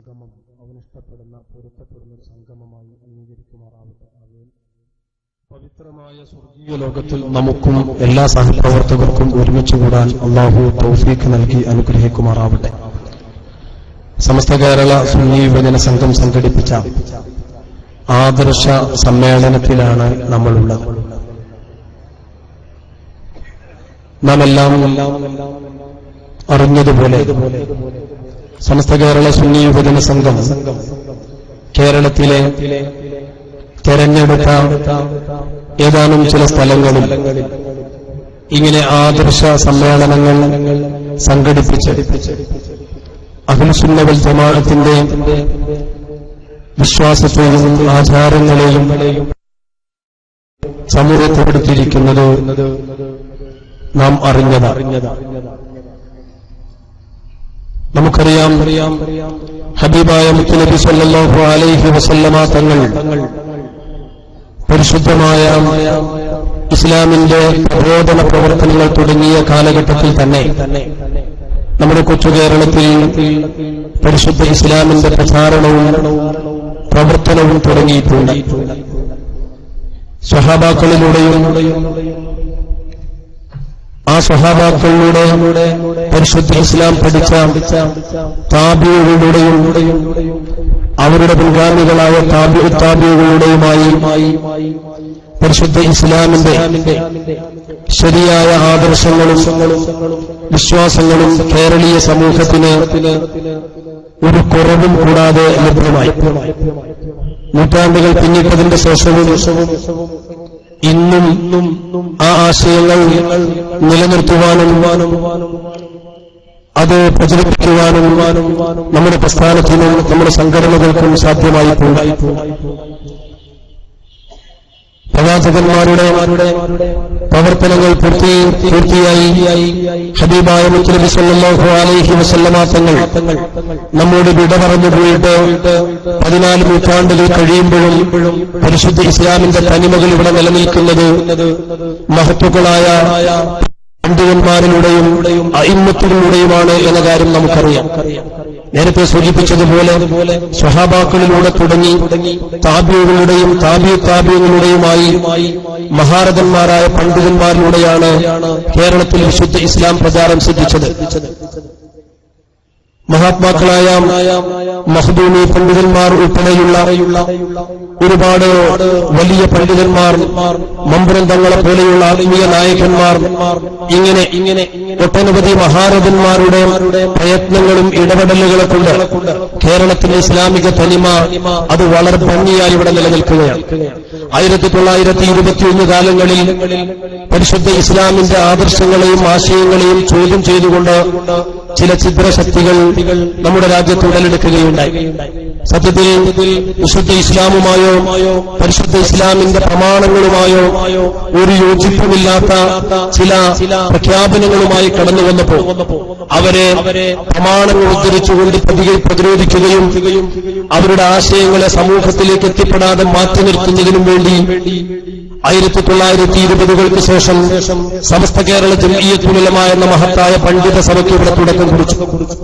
സംഗമം അവനിഷ്ടപ്പെടുന്ന പൊരുത്തപ്പെടുന്ന ഒരു സംഗമമായി അംഗീകരിക്കുമാറാവട്ടെ ആമേൻ പവിത്രമായ സ്വർഗീയ ലോകത്തിൽ നമുക്കും എല്ലാ സഹപ്രവർത്തകർക്കും ഒരുമിച്ച് കൂടാൻ അള്ളാഹു തൗഫീഖ് നൽകി അനുഗ്രഹിക്കുമാറാവട്ടെ സമസ്ത കേരള സുന്നി യുവജന സംഘം സംഘടിപ്പിച്ച ആദർശ സമ്മേളനത്തിലാണ് നമ്മളുള്ളത് നാം എല്ലാം അറിഞ്ഞതുപോലെ സമസ്ത കേരള സുന്നി യുവജന സംഘം കേരളത്തിലെ തെരഞ്ഞെടുത്ത ഏതാനും ചില സ്ഥലങ്ങളിൽ ഇങ്ങനെ ആദർശ സമ്മേളനങ്ങൾ സംഘടിപ്പിച്ച് അഖിൽസുന്നവൽ ജമാഅത്തിന്റെ വിശ്വാസത്തെയും ആചാരങ്ങളെയും സമൂഹപ്പെടുത്തിയിരിക്കുന്നത് നാം അറിഞ്ഞത് നമുക്കറിയാം ഹബീബായ മുത്തുനബി സല്ലല്ലാഹു അലൈഹി വസല്ലമ തങ്ങൾ പരിശുദ്ധമായ ഇസ്ലാമിന്റെ പ്രബോധന പ്രവർത്തനങ്ങൾ തുടങ്ങിയ കാലഘട്ടത്തിൽ തന്നെ നമ്മുടെ കൊച്ചു കേരളത്തിൽ പരിശുദ്ധ ഇസ്ലാമിന്റെ പ്രചാരണവും പ്രവർത്തനവും തുടങ്ങിയിട്ടുണ്ട് സ്വഹാബാക്കളിലൂടെയും ആ സ്വഹാബാക്കളിലൂടെ പരിശുദ്ധ ഇസ്ലാം പഠിച്ച താബിയുകളുടെയും അവരുടെ പിൻഗാമികളായ താബി താബിയുകളുടെയുമായി പരിശുദ്ധ ഇസ്ലാമിന്റെ ശരിയായ ആദർശങ്ങളും വിശ്വാസങ്ങളും കേരളീയ സമൂഹത്തിന് ഒരു കുറവും കൂടാതെ ലഭ്യമായി നൂറ്റാണ്ടുകൾ പിന്നിട്ടതിന്റെ ശേഷവും ഇന്നും ആ ആശയങ്ങൾ നിലനിർത്തുവാനും അത് പ്രചരിപ്പിക്കുവാനും നമ്മുടെ പ്രസ്ഥാനത്തിനും നമ്മുടെ സംഘടനകൾക്കും സാധ്യമായിട്ടുണ്ട് പ്രവാചകന്മാരുടെ പ്രവർത്തനങ്ങൾ പൂർത്തി പൂർത്തിയായി ഹബീബായ മുത്തലബി സല്ലല്ലാഹു അലൈഹി വസല്ലമ തങ്ങൾ നമ്മോട് വിട പറഞ്ഞു പോയിട്ട് പതിനാല് നൂറ്റാണ്ടുകൾ കഴിയുമ്പോഴും പരിശുദ്ധ ഇസ്ലാമിന്റെ തനിമകൾ ഇവിടെ നിലനിൽക്കുന്നത് മഹത്വക്കളായ പണ്ഡിതന്മാരിലൂടെയും അയിമത്തിലൂടെയുമാണ് എന്ന കാര്യം നമുക്കറിയാം നേരത്തെ സൂചിപ്പിച്ചതുപോലെ സ്വഹാബാക്കളിലൂടെ തുടങ്ങി താബിയുകളുടെയും താബി താബിയുകളുടെയുമായി മഹാരഥന്മാരായ പണ്ഡിതന്മാരിലൂടെയാണ് കേരളത്തിൽ വിശുദ്ധ ഇസ്ലാം പ്രചാരം സിദ്ധിച്ചത് മഹാത്മാക്കളായ മഹദൂമി പണ്ഡിതന്മാർ ഉൾപ്പെടെയുള്ള ഒരുപാട് വലിയ പണ്ഡിതന്മാർ മമ്പുരന്തങ്ങളെ പോലെയുള്ള ആത്മീയ നായകന്മാർ ഇങ്ങനെ ഇങ്ങനെ ഒട്ടനവധി മഹാരഥന്മാരുടെ പ്രയത്നങ്ങളും ഇടപെടലുകളെ കൊണ്ട് കേരളത്തിലെ ഇസ്ലാമിക തനിമ അത് വളരെ ഭംഗിയായി ഇവിടെ നിലനിൽക്കുകയാണ് ആയിരത്തി തൊള്ളായിരത്തി ഇരുപത്തിയൊന്ന് കാലങ്ങളിൽ പരിശുദ്ധ ഇസ്ലാമിന്റെ ആദർശങ്ങളെയും ആശയങ്ങളെയും ചോദ്യം ചെയ്തുകൊണ്ട് ചില ചിത്രശക്തികൾ നമ്മുടെ രാജ്യത്ത് ഉടലെടുക്കുകയുണ്ടായി സത്യത്തിൽ വിശുദ്ധ ഇസ്ലാമുമായോ പരിശുദ്ധ ഇസ്ലാമിന്റെ പ്രമാണങ്ങളുമായോ ഒരു യോജിപ്പുമില്ലാത്ത ചില പ്രഖ്യാപനങ്ങളുമായി കടന്നു വന്നപ്പോൾ അവരെ പ്രമാണങ്ങൾ ഉദ്ധരിച്ചുകൊണ്ട് പ്രതിരോധിക്കുകയും അവരുടെ ആശയങ്ങളെ സമൂഹത്തിലേക്ക് എത്തിപ്പെടാതെ മാറ്റി നിർത്തുന്നതിനും വേണ്ടി ആയിരത്തി തൊള്ളായിരത്തി ഇരുപതുകൾക്ക് ശേഷം സമസ്ത കേരള ജംഇയ്യത്തുലമ എന്ന മഹത്തായ പണ്ഡിത സഭയ്ക്ക് ഇവിടെ തുടക്കം കുറിച്ചു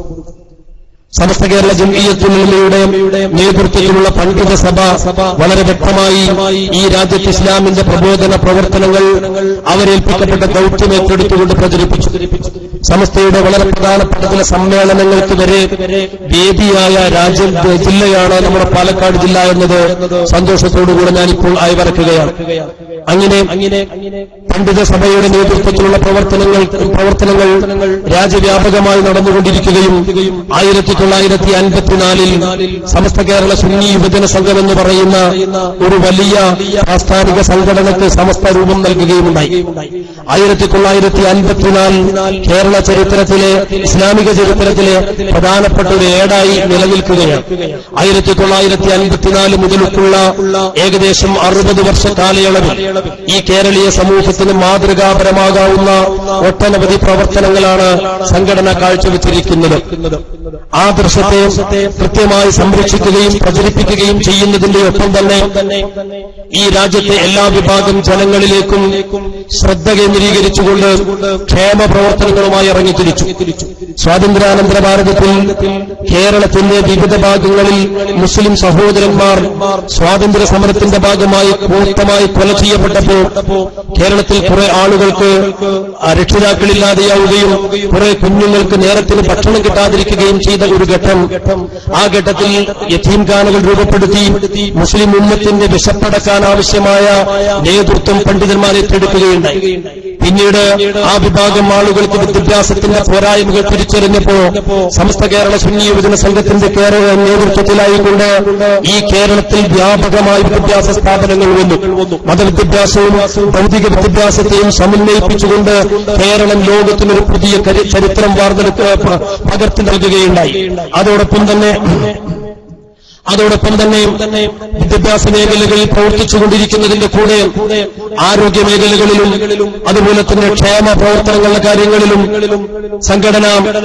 സമസ്ത കേരള ജംഇയ്യത്തുലമയുടെ നേതൃത്വത്തിലുള്ള പണ്ഡിത സഭ വളരെ വ്യക്തമായി ഈ രാജ്യത്ത് ഇസ്ലാമിന്റെ പ്രബോധന പ്രവർത്തനങ്ങൾ അവരേൽപ്പിക്കപ്പെട്ട ദൌത്യം ഏറ്റെടുത്തുകൊണ്ട് പ്രചരിപ്പിച്ചു സമസ്തയുടെ വളരെ പ്രധാനപ്പെട്ട ചില സമ്മേളനങ്ങൾക്ക് വരെ വേദിയായ രാജ്യ ജില്ലയാണ് നമ്മുടെ പാലക്കാട് ജില്ല എന്നത് സന്തോഷത്തോടുകൂടെ ഞാനിപ്പോൾ അയവറക്കുകയാണ് അങ്ങനെ അങ്ങനെ പണ്ഡിത സഭയുടെ നേതൃത്വത്തിലുള്ള പ്രവർത്തനങ്ങൾ പ്രവർത്തനങ്ങൾ രാജ്യവ്യാപകമായി നടന്നുകൊണ്ടിരിക്കുകയും ആയിരത്തി തൊള്ളായിരത്തി അൻപത്തിനാലിൽ സമസ്ത കേരള സുന്നി യുവജന സംഘം എന്ന് പറയുന്ന ഒരു വലിയ ആസ്ഥാനിക സംഘടനയ്ക്ക് സമസ്ത രൂപം നൽകുകയുമുണ്ടായി ആയിരത്തി തൊള്ളായിരത്തി അൻപത്തിനാല് കേരള ചരിത്രത്തിലെ ഇസ്ലാമിക ചരിത്രത്തിലെ പ്രധാനപ്പെട്ട ഒരു ഏടായി നിലനിൽക്കുകയാണ് ആയിരത്തി തൊള്ളായിരത്തി അൻപത്തിനാല് മുതലുള്ള ഏകദേശം അറുപത് വർഷ കാലയളവിൽ ഈ കേരളീയ സമൂഹത്തിന് മാതൃകാപരമാകാവുന്ന ഒട്ടനവധി പ്രവർത്തനങ്ങളാണ് സംഘടന കാഴ്ചവെച്ചിരിക്കുന്നത് ആദർശത്തെ കൃത്യമായി സംരക്ഷിക്കുകയും പ്രചരിപ്പിക്കുകയും ചെയ്യുന്നതിന്റെ ഒപ്പം തന്നെ ഈ രാജ്യത്തെ എല്ലാ വിഭാഗം ജനങ്ങളിലേക്കും ശ്രദ്ധ കേന്ദ്രീകരിച്ചുകൊണ്ട് ക്ഷേമ പ്രവർത്തനങ്ങളുമായി ഇറങ്ങിത്തിരിച്ചു സ്വാതന്ത്ര്യാനന്തര ഭാരതത്തിൽ കേരളത്തിന്റെ വിവിധ ഭാഗങ്ങളിൽ മുസ്ലിം സഹോദരന്മാർ സ്വാതന്ത്ര്യ സമരത്തിന്റെ ഭാഗമായി കൂട്ടമായി കൊല ചെയ്യപ്പെട്ടപ്പോ കേരളത്തിൽ കുറെ ആളുകൾക്ക് രക്ഷിതാക്കളില്ലാതെയാവുകയും കുറെ കുഞ്ഞുങ്ങൾക്ക് നേരത്തിന് ഭക്ഷണം കിട്ടാതിരിക്കുകയും ചെയ്ത ഒരു ഘട്ടം ആ ഘട്ടത്തിൽ യത്തീംഖാനകൾ രൂപപ്പെടുത്തി മുസ്ലിം ഉമ്മത്തിന്റെ വിശപ്പടക്കാൻ ആവശ്യമായ നേതൃത്വം പണ്ഡിതന്മാരെ ഏറ്റെടുക്കുകയുണ്ടായി പിന്നീട് ആ വിഭാഗം ആളുകൾക്ക് വിദ്യാഭ്യാസത്തിന്റെ പോരായ്മകൾ തിരിച്ചറിഞ്ഞപ്പോ സമസ്ത കേരള സുന്നി യുവജന സംഘത്തിന്റെ കേരള നേതൃത്വത്തിലായിക്കൊണ്ട് ഈ കേരളത്തിൽ വ്യാപകമായ വിദ്യാഭ്യാസ സ്ഥാപനങ്ങൾ വന്നു മതവിദ്യാഭ്യാസവും ഭൗതിക വിദ്യാഭ്യാസത്തെയും സമന്വയിപ്പിച്ചുകൊണ്ട് കേരളം ലോകത്തിനൊരു പുതിയ കരി- ചരിത്രം വാർത്തെടുക്ക പ- പകർത്തി നൽകുകയുണ്ടായി അതോടൊപ്പം തന്നെ അതോടൊപ്പം തന്നെ വിദ്യാഭ്യാസ മേഖലകളിൽ പ്രവർത്തിച്ചുകൊണ്ടിരിക്കുന്നതിന്റെ കൂടെ ആരോഗ്യ മേഖലകളിലും അതുപോലെ തന്നെ ക്ഷേമ പ്രവർത്തനങ്ങളുടെ കാര്യങ്ങളിലും സംഘടന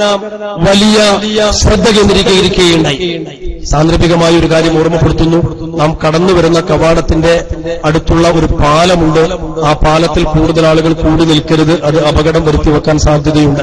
വലിയ ശ്രദ്ധ കേന്ദ്രീകരിക്കുകയുണ്ടായി സാന്ദർഭികമായ ഒരു കാര്യം ഓർമ്മപ്പെടുത്തുന്നു നാം കടന്നു വരുന്ന കവാടത്തിന്റെ അടുത്തുള്ള ഒരു പാലമുണ്ട് ആ പാലത്തിൽ കൂടുതൽ ആളുകൾ കൂടി നിൽക്കരുത് അത് അപകടം വരുത്തി വെക്കാൻ സാധ്യതയുണ്ട്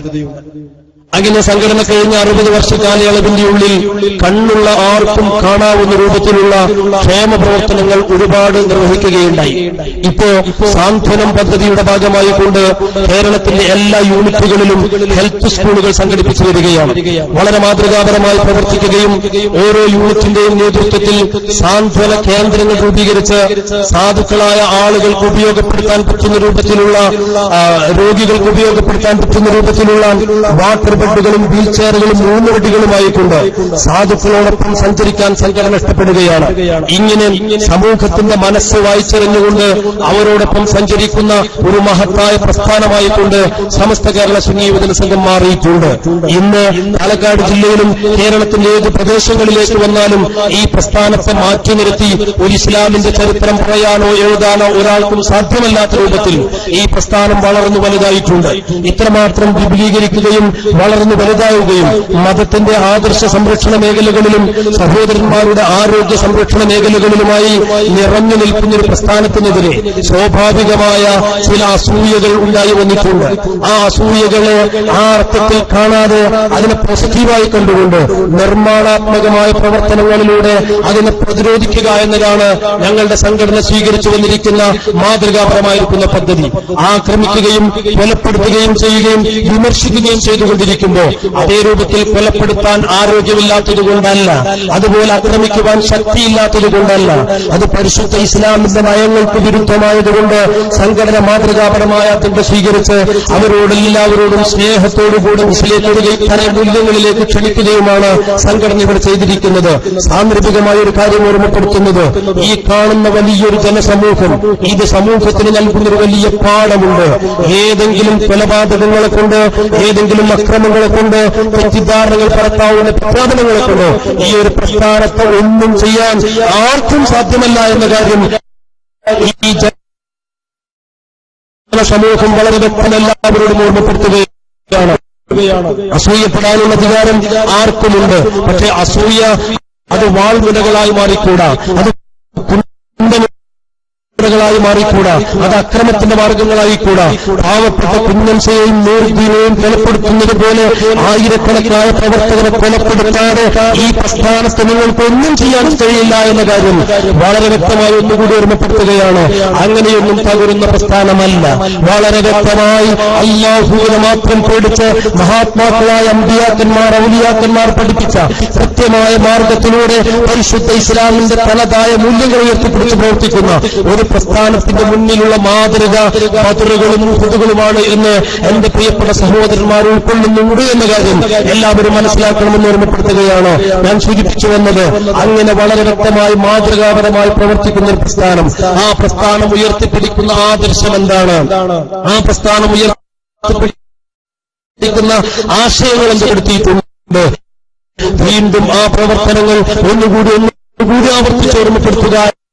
അങ്ങനെ സംഘടന കഴിഞ്ഞ അറുപത് വർഷ കാലയളവിന്റെ ഉള്ളിൽ കണ്ണുള്ള ആർക്കും കാണാവുന്ന രൂപത്തിലുള്ള ക്ഷേമ പ്രവർത്തനങ്ങൾ ഒരുപാട് നിർവഹിക്കുകയുണ്ടായി ഇപ്പോ സാന്ത്വനം പദ്ധതിയുടെ ഭാഗമായി കൊണ്ട് കേരളത്തിന്റെ എല്ലാ യൂണിറ്റുകളിലും ഹെൽത്ത് സ്കൂളുകൾ സംഘടിപ്പിച്ചു വരികയാണ് വളരെ മാതൃകാപരമായി പ്രവർത്തിക്കുകയും ഓരോ യൂണിറ്റിന്റെയും നേതൃത്വത്തിൽ സാന്ത്വന കേന്ദ്രങ്ങൾ രൂപീകരിച്ച് സാധുക്കളായ ആളുകൾക്ക് ഉപയോഗപ്പെടുത്താൻ പറ്റുന്ന രൂപത്തിലുള്ള ആ, രോഗികൾക്ക് ഉപയോഗപ്പെടുത്താൻ പറ്റുന്ന രൂപത്തിലുള്ള വാട്ടർ ബെഡുകളും വീൽ ചെയറുകളും മൂന്ന് ബെഡുകളുമായി കൊണ്ട് സാധുക്കളോടൊപ്പം സഞ്ചരിക്കാൻ സംഘടന ഇഷ്ടപ്പെടുകയാണ് ഇങ്ങനെ സമൂഹത്തിന്റെ മനസ്സ് വായിച്ചറിഞ്ഞുകൊണ്ട് അവരോടൊപ്പം സഞ്ചരിക്കുന്ന ഒരു മഹത്തായ പ്രസ്ഥാനമായി കൊണ്ട് സമസ്ത കേരള സുന്നി യുവജന സംഘം മാറിയിട്ടുണ്ട് ഇന്ന് പാലക്കാട് ജില്ലയിലും കേരളത്തിന്റെ ഏത് പ്രദേശങ്ങളിലേക്ക് വന്നാലും ഈ പ്രസ്ഥാനത്തെ മാറ്റി നിർത്തി ഒരു ഇസ്ലാമിന്റെ ചരിത്രം പറയാനോ എഴുതാനോ ഒരാൾക്കും സാധ്യമല്ലാത്ത രൂപത്തിൽ ഈ പ്രസ്ഥാനം വളർന്നു വലുതായിട്ടുണ്ട് ഇത്രമാത്രം വിപുലീകരിക്കുകയും വളർന്നു വലുതാവുകയും മതത്തിന്റെ ആദർശ സംരക്ഷണ മേഖലകളിലും സഹോദരന്മാരുടെ ആരോഗ്യ സംരക്ഷണ മേഖലകളിലുമായി നിറഞ്ഞു നിൽക്കുന്ന ഒരു പ്രസ്ഥാനത്തിനെതിരെ സ്വാഭാവികമായ ചില അസൂയകൾ ഉണ്ടായി വന്നിട്ടുണ്ട് ആ അസൂയകളെ ആ അർത്ഥത്തിൽ കാണാതെ അതിനെ പോസിറ്റീവായി കണ്ടുകൊണ്ട് നിർമ്മാണാത്മകമായ പ്രവർത്തനങ്ങളിലൂടെ അതിനെ പ്രതിരോധിക്കുക എന്നതാണ് ഞങ്ങളുടെ സംഘടന സ്വീകരിച്ചു വന്നിരിക്കുന്ന മാതൃകാപരമായിരിക്കുന്ന പദ്ധതി ആക്രമിക്കുകയും കൊലപ്പെടുത്തുകയും ചെയ്യുകയും വിമർശിക്കുകയും ചെയ്തുകൊണ്ടിരിക്കുമ്പോൾ അതേ രൂപത്തിൽ കൊലപ്പെടുത്താൻ ആരോഗ്യമില്ലാത്തതുകൊണ്ടല്ല അതുപോലെ ആക്രമിക്കുവാൻ ശക്തിയില്ലാത്തതുകൊണ്ടല്ല അത് പരിശുദ്ധ ഇസ്ലാമിന്റെ നയങ്ങൾക്ക് വിരുദ്ധമായതുകൊണ്ട് സംഘടന മാതൃകാപരമായ അത്യന്തം സ്വീകരിച്ച് അവരോട് എല്ലാവരോടും സ്നേഹത്തോടുകൂടി മുസ്ലിം തന മൂല്യങ്ങളിലേക്ക് ക്ഷണിക്കുകയുമാണ് സംഘടന ഇവിടെ ചെയ്തിരിക്കുന്നത് സാന്ദർഭികമായ ഒരു കാര്യം ഓർമ്മപ്പെടുത്തുന്നത് ഈ കാണുന്ന വലിയൊരു ജനസമൂഹം ഇത് സമൂഹത്തിന് നൽകുന്നൊരു വലിയ പാഠമുണ്ട് ഏതെങ്കിലും കൊലപാതകങ്ങളെ കൊണ്ട് ഏതെങ്കിലും അക്രമങ്ങളെ കൊണ്ട് തെറ്റിദ്ധാരണകൾ പരത്താവുന്ന പ്രഖ്യാപനങ്ങളെ കൊണ്ട് ഈ ഒരു പ്രസ്ഥാനത്തെ ഒന്നും ചെയ്യാൻ ആർക്കും സാധ്യമല്ല എന്ന കാര്യം ഈ ജനസമൂഹം വളരെ വ്യക്തം എല്ലാവരോടും ഓർമ്മപ്പെടുത്തുകയാണ് അസൂയപ്പെടാനുള്ള അധികാരം ആർക്കുമുണ്ട് പക്ഷെ അസൂയ അത് വാൾമുനകളായി മാറിക്കൂടാ അത് ായി മാറിക്കൂടാ അത് അക്രമത്തിന്റെ മാർഗങ്ങളായിക്കൂടാ പാവപ്പെട്ട കുഞ്ഞൻസയെയും നൂർദീനെയും കൊലപ്പെടുത്തുന്നത് പോലെ ആയിരക്കണക്കായ പ്രവർത്തകരെ കൊലപ്പെടുത്താതെ ഈ പ്രസ്ഥാനത്ത് നിങ്ങൾക്ക് ഒന്നും ചെയ്യാൻ കഴിയില്ല എന്ന കാര്യം വളരെ വ്യക്തമായി ഒന്നുകൂടി ഓർമ്മപ്പെടുത്തുകയാണ് അങ്ങനെയൊന്നും തകരുന്ന പ്രസ്ഥാനമല്ല വളരെ വ്യക്തമായി അല്ലാഹുവിനെ മാത്രം പേടിച്ച് മഹാത്മാക്കളായ അമ്പിയാക്കന്മാർ ഔലിയാക്കന്മാർ പഠിപ്പിച്ച കൃത്യമായ മാർഗത്തിലൂടെ പരിശുദ്ധ ഇസ്ലാമിന്റെ തനതായ മൂല്യങ്ങൾ ഉയർത്തിപ്പിടിച്ച് പ്രവർത്തിക്കുന്ന ഒരു പ്രസ്ഥാനത്തിന്റെ മുന്നിലുള്ള മാതൃക പതുറുകളും പുതുകളുമാണ് എന്ന് എന്റെ പ്രിയപ്പെട്ട സഹോദരന്മാർ ഉൾക്കൊള്ളുന്നുണ്ട് എന്ന കാര്യം എല്ലാവരും മനസ്സിലാക്കണമെന്ന് ഓർമ്മപ്പെടുത്തുകയാണ് ഞാൻ സൂചിപ്പിച്ചു വന്നത് അങ്ങനെ വളരെ വ്യക്തമായി മാതൃകാപരമായി പ്രവർത്തിക്കുന്ന ഒരു പ്രസ്ഥാനം ആ പ്രസ്ഥാനം ഉയർത്തിപ്പിടിക്കുന്ന ആദർശം എന്താണ് ആ പ്രസ്ഥാനം ഉയർത്തിപ്പിടിക്കുന്ന ആശയങ്ങൾ എന്തുപെടുത്തിയിട്ടുണ്ട് വീണ്ടും ആ പ്രവർത്തനങ്ങൾ ഒന്നുകൂടി ഒന്നുകൂടി ആവർത്തിച്ച് ഓർമ്മപ്പെടുത്തുക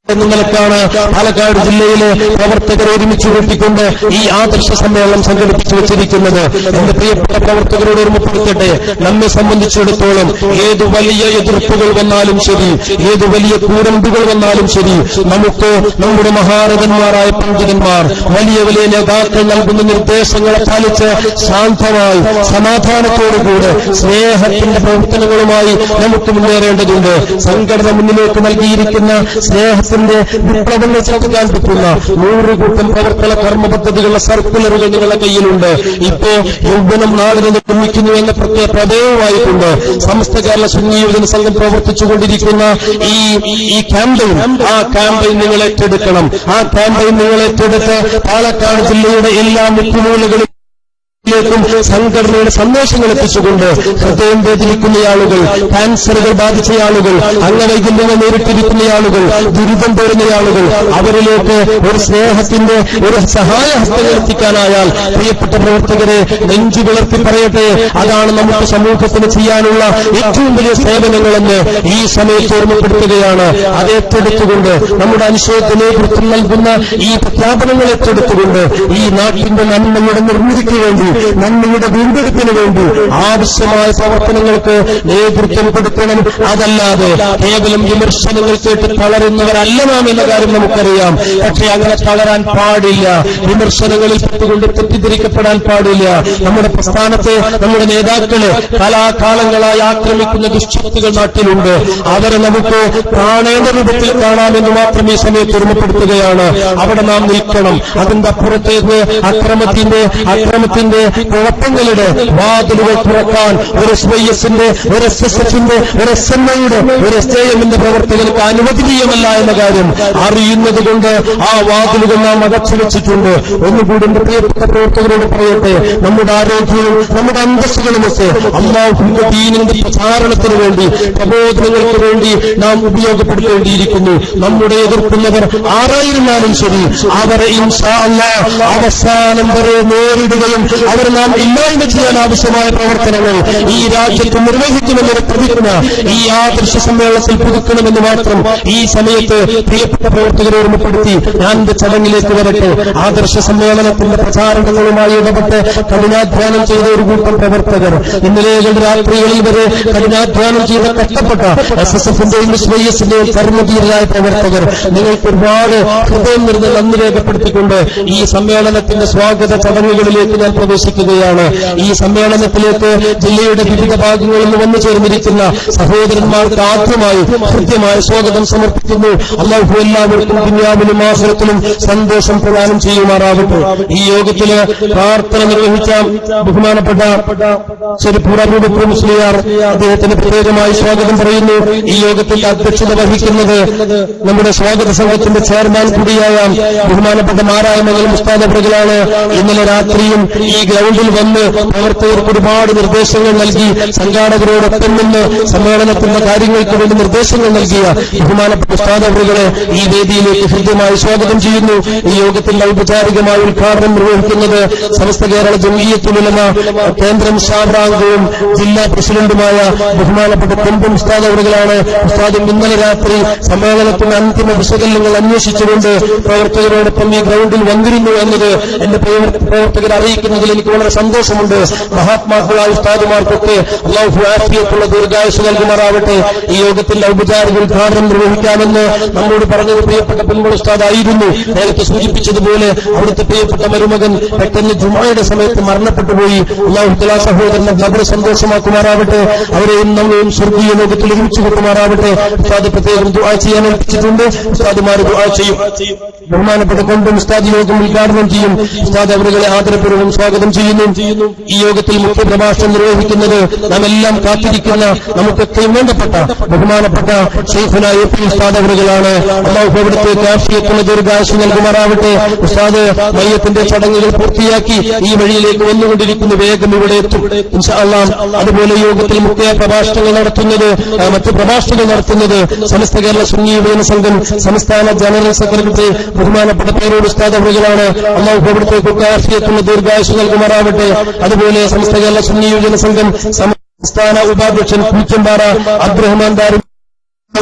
എന്ന നിലക്കാണ് പാലക്കാട് ജില്ലയിലെ പ്രവർത്തകർ ഒരുമിച്ച് കൂട്ടിക്കൊണ്ട് ഈ ആദർശ സമ്മേളനം സംഘടിപ്പിച്ചു വെച്ചിരിക്കുന്നത് എന്റെ പ്രിയപ്പെട്ട പ്രവർത്തകരോട് ഓർമ്മപ്പെടുത്തട്ടെ നമ്മെ സംബന്ധിച്ചിടത്തോളം ഏത് വലിയ എതിർപ്പുകൾ വന്നാലും ശരി ഏത് വലിയ കൂരമ്പുകൾ വന്നാലും ശരി നമുക്ക് നമ്മുടെ മഹാരഥന്മാരായ പണ്ഡിതന്മാർ വലിയ വലിയ നേതാക്കൾ നൽകുന്ന നിർദ്ദേശങ്ങളെ പാലിച്ച് ശാന്തമായി സമാധാനത്തോടുകൂടെ സ്നേഹത്തിന്റെ പ്രവർത്തനങ്ങളുമായി നമുക്ക് മുന്നേറേണ്ടതുണ്ട് സംഘടന മുന്നിലേക്ക് നൽകിയിരിക്കുന്ന സ്നേഹത്തിന്റെ വിപ്ലവങ്ങൾ ചെലുത്താൻ പറ്റുന്ന നൂറ് കൂട്ടം പ്രവർത്തന കർമ്മ പദ്ധതികളുടെ സർക്കുലറുകൾ നിങ്ങളുടെ കയ്യിലുണ്ട് ഇപ്പോ യൗവനം നാടിനെ നിർമ്മിക്കുന്നു എന്ന പ്രത്യേക പ്രമേയമായിട്ടുണ്ട് സമസ്ത കേരള സുന്നി യുവജന സംഘം പ്രവർത്തിച്ചുകൊണ്ടിരിക്കുന്ന ഈ ഈ ക്യാമ്പയിൻ ആ ക്യാമ്പയിൻ നിങ്ങൾ ഏറ്റെടുക്കണം ആ ക്യാമ്പയിൻ നിങ്ങൾ ഏറ്റെടുത്ത് പാലക്കാട് ജില്ലയുടെ എല്ലാ മുക്കുമൂലകളിലും ിലേക്കും സംഘടനയുടെ സന്ദേശങ്ങൾ എത്തിച്ചുകൊണ്ട് ഹൃദയം വേദനിക്കുന്ന ആളുകൾ ക്യാൻസറുകൾ ബാധിച്ച ആളുകൾ അംഗവൈകല്യങ്ങൾ നേരിട്ടിരിക്കുന്ന ആളുകൾ ദുരിതം പേറുന്ന ആളുകൾ അവരിലേക്ക് ഒരു സ്നേഹത്തിന്റെ ഒരു സഹായ ഹസ്തം എത്തിക്കാനായാൽ പ്രിയപ്പെട്ട പ്രവർത്തകരെ നെഞ്ചു വിളർത്തി പറയട്ടെ അതാണ് നമുക്ക് സമൂഹത്തിന് ചെയ്യാനുള്ള ഏറ്റവും വലിയ സേവനങ്ങളെന്ന് ഈ സമയത്ത് ഓർമ്മപ്പെടുത്തുകയാണ് അത് ഏറ്റെടുത്തുകൊണ്ട് നമ്മുടെ അനുശയത്തിന് നേതൃത്വം നൽകുന്ന ഈ പ്രഖ്യാപനങ്ങൾ ഏറ്റെടുത്തുകൊണ്ട് ഈ നാട്ടിന്റെ നന്മയുടെ നിർമ്മിതിക്ക് വേണ്ടി നന്മയുടെ വീണ്ടെടുപ്പിന് വേണ്ടി ആവശ്യമായ പ്രവർത്തനങ്ങൾക്ക് നേതൃത്വം കൊടുക്കണം അതല്ലാതെ കേവലം വിമർശനങ്ങൾ കേട്ട് തളരുന്നവരല്ല നാം എന്ന കാര്യം നമുക്കറിയാം പക്ഷേ അങ്ങനെ തളരാൻ പാടില്ല വിമർശനങ്ങളിൽ പെട്ടുകൊണ്ട് തെറ്റിദ്ധരിക്കപ്പെടാൻ പാടില്ല നമ്മുടെ പ്രസ്ഥാനത്തെ നമ്മുടെ നേതാക്കള് കാലാകാലങ്ങളായി ആക്രമിക്കുന്ന ദുഷ്ശക്തികൾ നാട്ടിലുണ്ട് അവരെ നമുക്ക് കാണേണ്ട രൂപത്തിൽ കാണാമെന്ന് മാത്രം ഈ സമയത്ത് ഓർമ്മപ്പെടുത്തുകയാണ് അവിടെ നാം നിൽക്കണം അതിന്റെ അപ്പുറത്തേക്ക് അക്രമത്തിന്റെ അക്രമത്തിന്റെ കുഴപ്പങ്ങളുടെ വാതിലുകൾ തുറക്കാൻ ഒരു എസ് വൈ എസിന്റെ ഒരു എസ് എസ് എഫിന്റെ ഒരു എസ് എൻ ഐയുടെ ഒരു എസ് ജെ എമ്മിന്റെ പ്രവർത്തകർക്ക് അനുവദനീയമല്ല എന്ന കാര്യം അറിയുന്നത് കൊണ്ട് ആ വാതിലുകൾ നാം അകച്ചു വെച്ചിട്ടുണ്ട് ഒന്നുകൂടി എന്റെ പ്രിയപ്പെട്ട പ്രവർത്തകരോട് പറയട്ടെ നമ്മുടെ ആരോഗ്യവും നമ്മുടെ അന്തസ്സുകളുമൊക്കെ അള്ളാഹുവിന്റെ ദീനിന്റെ പ്രചാരണത്തിന് വേണ്ടി പ്രബോധനങ്ങൾക്ക് വേണ്ടി നാം ഉപയോഗപ്പെടുത്തേണ്ടിയിരിക്കുന്നു നമ്മുടെ എതിർക്കുന്നവർ ആരായിരുന്നാലും ശരി അവരെ ഇൻഷാ അല്ലാഹ് അവസാനം വരെ നേരിടുകയും അവർ നാം ഇല്ലായ്മ ചെയ്യാൻ ആവശ്യമായ പ്രവർത്തനങ്ങൾ ഈ രാജ്യത്ത് നിർവഹിക്കുമെന്നൊരു പ്രതിജ്ഞ ഈ ആദർശ സമ്മേളനത്തിൽ പുതുക്കണമെന്ന് മാത്രം ഈ സമയത്ത് പ്രിയപ്പെട്ട പ്രവർത്തകരെ ഓർമ്മപ്പെടുത്തി ഞാൻ എന്റെ ചടങ്ങിലേക്ക് വരട്ടെ ആദർശ സമ്മേളനത്തിന്റെ പ്രചാരണങ്ങളുമായി ഇടപെട്ട് കഠിനാധ്വാനം ചെയ്ത ഒരു കൂട്ടം പ്രവർത്തകർ ഇന്നലെ രാത്രികളിൽ വരെ കഠിനാധ്വാനം ചെയ്ത കഷ്ടപ്പെട്ട എസ് എസ് എഫിന്റെയും എസ് വൈ എസിന്റെയും കർമ്മധീരരായ പ്രവർത്തകർ നിങ്ങൾക്ക് ഒരുപാട് ഹൃദയം നിറഞ്ഞ നന്ദി രേഖപ്പെടുത്തിക്കൊണ്ട് ഈ സമ്മേളനത്തിന്റെ സ്വാഗത ചടങ്ങുകളിലേക്ക് ഞാൻ പ്രവേശിക്കുകയാണ് ഈ സമ്മേളനത്തിലേക്ക് ജില്ലയുടെ വിവിധ ഭാഗങ്ങളിൽ നിന്ന് വന്നു ചേർന്നിരിക്കുന്ന സഹോദരന്മാർക്ക് ആദ്യമായി ഹൃദ്യമായ സ്വാഗതം സമർപ്പിക്കുന്നു അള്ളാഹു എല്ലാവർക്കും ദുനിയാവിലും ആഹ്ലത്തിലും സന്തോഷം പ്രദാനം ചെയ്യുമാറാവട്ടെ ഈ യോഗത്തില് പ്രാർത്ഥന നിർവഹിച്ച ബഹുമാനപ്പെട്ട ചെറുപ്പൂർ അബൂബക്കർ മുസ്ലിയാർ അദ്ദേഹത്തിന് പ്രത്യേകമായി സ്വാഗതം പറയുന്നു ഈ യോഗത്തിൽ അധ്യക്ഷത വഹിക്കുന്നത് നമ്മുടെ സ്വാഗത സംഘത്തിന്റെ ചെയർമാൻ കൂടിയായ ബഹുമാനപ്പെട്ട മാരായ മകൾ മുസ്താദ് അബ്രകളാണ് ഇന്നലെ രാത്രിയും ഈ ഗ്രൗണ്ടിൽ വന്ന് പ്രവർത്തകർക്ക് ഒരുപാട് നിർദ്ദേശങ്ങൾ നൽകി സംഘാടകരോടൊപ്പം നിന്ന് സമ്മേളനത്തിന്റെ കാര്യങ്ങൾക്ക് വേണ്ടി നിർദ്ദേശങ്ങൾ നൽകിയ ബഹുമാനപ്പെട്ട ഉസ്താദ് അവറുകളെ ഈ വേദിയിലേക്ക് ഹൃദ്യമായി സ്വാഗതം ചെയ്യുന്നു ഈ യോഗത്തിൽ ഔപചാരികമായ ഉദ്ഘാടനം നിർവഹിക്കുന്നത് സമസ്ത കേരള ജംഗീയത്തിലുള്ള കേന്ദ്രം ഷാബ്രാംഗവും ജില്ലാ പ്രസിഡന്റുമായ ബഹുമാനപ്പെട്ട കുമ്പം ഉസ്താദ് അവറുകളാണ് ഉസ്താദും ഇന്നലെ രാത്രി സമ്മേളനത്തിന്റെ അന്തിമ വിശകലനങ്ങൾ അന്വേഷിച്ചുകൊണ്ട് പ്രവർത്തകരോടൊപ്പം ഈ ഗ്രൗണ്ടിൽ വന്നിരുന്നു എന്നത് എന്റെ പ്രവർത്തകരെ അറിയിക്കുന്നതിൽ എനിക്ക് വളരെ സന്തോഷമുണ്ട് മഹാത്മാക്കളായ ഉസ്താദുമാർക്കൊക്കെ അള്ളാഹു ആഫിയത്തുള്ള ദീർഘായുസ് നൽകുമാറാവട്ടെ ഈ യോഗത്തിൽ ഔപചാരിക ഉദ്ഘാടനം നിർവഹിക്കാമെന്ന് നമ്മോട് പറഞ്ഞത് പ്രിയപ്പെട്ട പെൺകുൾ ഉസ്താദ് ആയിരുന്നു നേരത്തെ സൂചിപ്പിച്ചതുപോലെ അവിടുത്തെ പ്രിയപ്പെട്ട മരുമകൻ പെട്ടെന്ന് ജുമായുടെ സമയത്ത് മരണപ്പെട്ടുപോയി അള്ളാഹു തലാ സഹോദരനെ ഖബർ സന്തോഷമാക്കുമാറാവട്ടെ അവരെയും നമ്മയും സ്വർഗീയ ലോകത്തിൽ ഒരുമിച്ച് കൊട്ടുമാറാവട്ടെ ഉസ്താദ് പ്രത്യേകം ദുആ ചെയ്യാൻ ഏൽപ്പിച്ചിട്ടുണ്ട് ഉസ്താദുമാർ ദുആ ചെയ്യും ബഹുമാനപ്പെട്ട കൊണ്ടും ഉസ്താദ് യോഗം ഉദ്ഘാടനം ചെയ്യും ഉസ്താദ് അവരുകളെ ആദരപൂർവ്വം സ്വാഗതം ചെയ്യുന്നു ഈ യോഗത്തിൽ മുഖ്യ പ്രഭാഷണം നിർവഹിക്കുന്നത് നാം എല്ലാം കാത്തിരിക്കുന്ന നമുക്കൊക്കെയും വേണ്ടപ്പെട്ട ബഹുമാനപ്പെട്ട ഷെയ്ഖുന എ പി ഉസ്താദ് അവരുകളാണ് അള്ളാഹു അവിടുത്തെ കാഫിയത്തുള്ള ദീർഘാശു നൽകുമാറാവട്ടെ ഉസ്താദ് മയ്യത്തിന്റെ ചടങ്ങുകൾ പൂർത്തിയാക്കി ഈ വഴിയിലേക്ക് വന്നുകൊണ്ടിരിക്കുന്ന വേഗം ഇവിടെ എത്തും ഇൻഷാ അള്ളാഹ് അതുപോലെ യോഗത്തിൽ മുഖ്യ പ്രഭാഷണങ്ങൾ നടത്തുന്നത് ആ, മറ്റ് പ്രഭാഷണങ്ങൾ നടത്തുന്നത് സമസ്ത കേരള സുന്നി യുവജന സംഘം സംസ്ഥാന ജനറൽ സെക്രട്ടറി ബഹുമാനപ്പെട്ട പേരോട് ഉസ്താദ് അവരുകളാണ് അള്ളാഹു അവിടുത്തെ കുക്കാഫിയത്തുള്ള ദീർഘായുസ് നൽകുമാറാവട്ടെ അതുപോലെ സമസ്ത കേരള സുന്നി യുവജന സംഘം സംസ്ഥാന ഉപാധ്യക്ഷൻ കൂച്ചമ്പാറ അബ്ദുറഹ്മാൻ ദാരി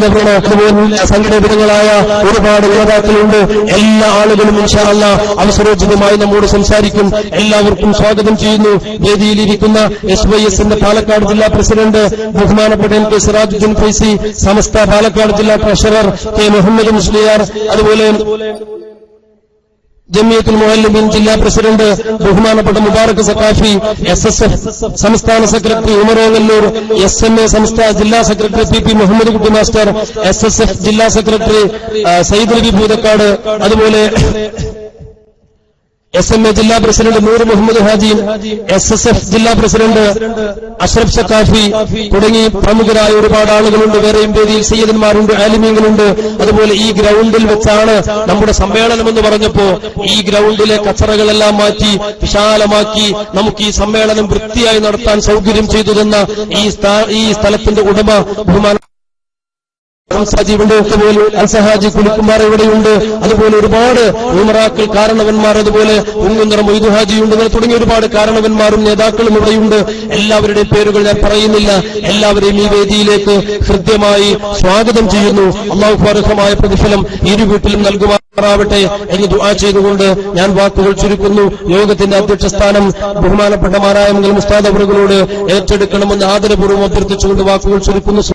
സഹകരണ അതുപോലെ സംഘടനകളായ ഒരുപാട് നേതാക്കളുണ്ട് എല്ലാ ആളുകളും ഇൻഷാല്ല അവസരോചിതമായി നമ്മോട് സംസാരിക്കും എല്ലാവർക്കും സ്വാഗതം ചെയ്യുന്നു വേദിയിലിരിക്കുന്ന എസ് വൈ എസിന്റെ പാലക്കാട് ജില്ലാ പ്രസിഡന്റ് ബഹുമാനപ്പെട്ട എം കെ സിറാജുദ്ദീൻ ഫൈസി സമസ്ത പാലക്കാട് ജില്ലാ ട്രഷറർ കെ മുഹമ്മദ് മുസ്ലിയാർ അതുപോലെ ജമിയത്തുൽ മുഹല്ലിബിൻ ജില്ലാ പ്രസിഡന്റ് ബഹുമാനപ്പെട്ട Mubarak Saqafi S S F സംസ്ഥാന സെക്രട്ടറി ഉമറോങ്ങല്ലൂർ എസ് എം എ സംസ്ഥാന ജില്ലാ secretary P P Muhammad Kutty master S S F ജില്ലാ സെക്രട്ടറി ആ, സയ്യിദ് നബി ഭൂതക്കാട് അതുപോലെ എസ് എം എ ജില്ലാ president Noor Muhammad Haji S S F ജില്ലാ പ്രസിഡന്റ് അഷ്റഫ് സക്കാഫി തുടങ്ങി പ്രമുഖരായ ഒരുപാട് ആളുകളുണ്ട് വേറെയും വേദിയിൽ സയ്യദന്മാരുണ്ട് ആലിമീങ്ങളുണ്ട് അതുപോലെ ഈ ഗ്രൗണ്ടിൽ വെച്ചാണ് നമ്മുടെ സമ്മേളനം എന്ന് പറഞ്ഞപ്പോ ഈ ഗ്രൗണ്ടിലെ കച്ചറകളെല്ലാം മാറ്റി വിശാലമാക്കി നമുക്ക് ഈ സമ്മേളനം വൃത്തിയായി നടത്താൻ സൗകര്യം ചെയ്തു തന്ന ഈ സ്ഥാ- ഈ സ്ഥലത്തിന്റെ ഉടമ ബഹുമാന സജീവുണ്ട് അതുപോലെ അൽസഹാജി കുലിക്കുമാർ ഇവിടെയുണ്ട് അതുപോലെ ഒരുപാട് ഉമറാക്കൾ കാരണവന്മാർ അതുപോലെ ഉങ്ങുന്നറ മൊയ്തുഹാജിയുണ്ട് ഇങ്ങനെ തുടങ്ങിയ ഒരുപാട് കാരണവന്മാരും നേതാക്കളും ഇവിടെയുണ്ട് എല്ലാവരുടെയും പേരുകൾ ഞാൻ പറയുന്നില്ല എല്ലാവരെയും ഈ വേദിയിലേക്ക് ഹൃദ്യമായി സ്വാഗതം ചെയ്യുന്നു അള്ളാഹു അർഹമായ പ്രതിഫലം ഇരു വീട്ടിലും നൽകുമാറാവട്ടെ എന്ന് ദുആ ചെയ്തുകൊണ്ട് ഞാൻ വാക്കുകൾ ചുരുക്കുന്നു യോഗത്തിന്റെ അധ്യക്ഷ സ്ഥാനം ബഹുമാനപ്പെട്ട മാരായ മുസ്താദ് അവറുകളോട് ഏറ്റെടുക്കണമെന്ന് ആദരപൂർവ്വം അഭ്യർത്ഥിച്ചുകൊണ്ട് വാക്കുകൾ ചുരുക്കുന്നു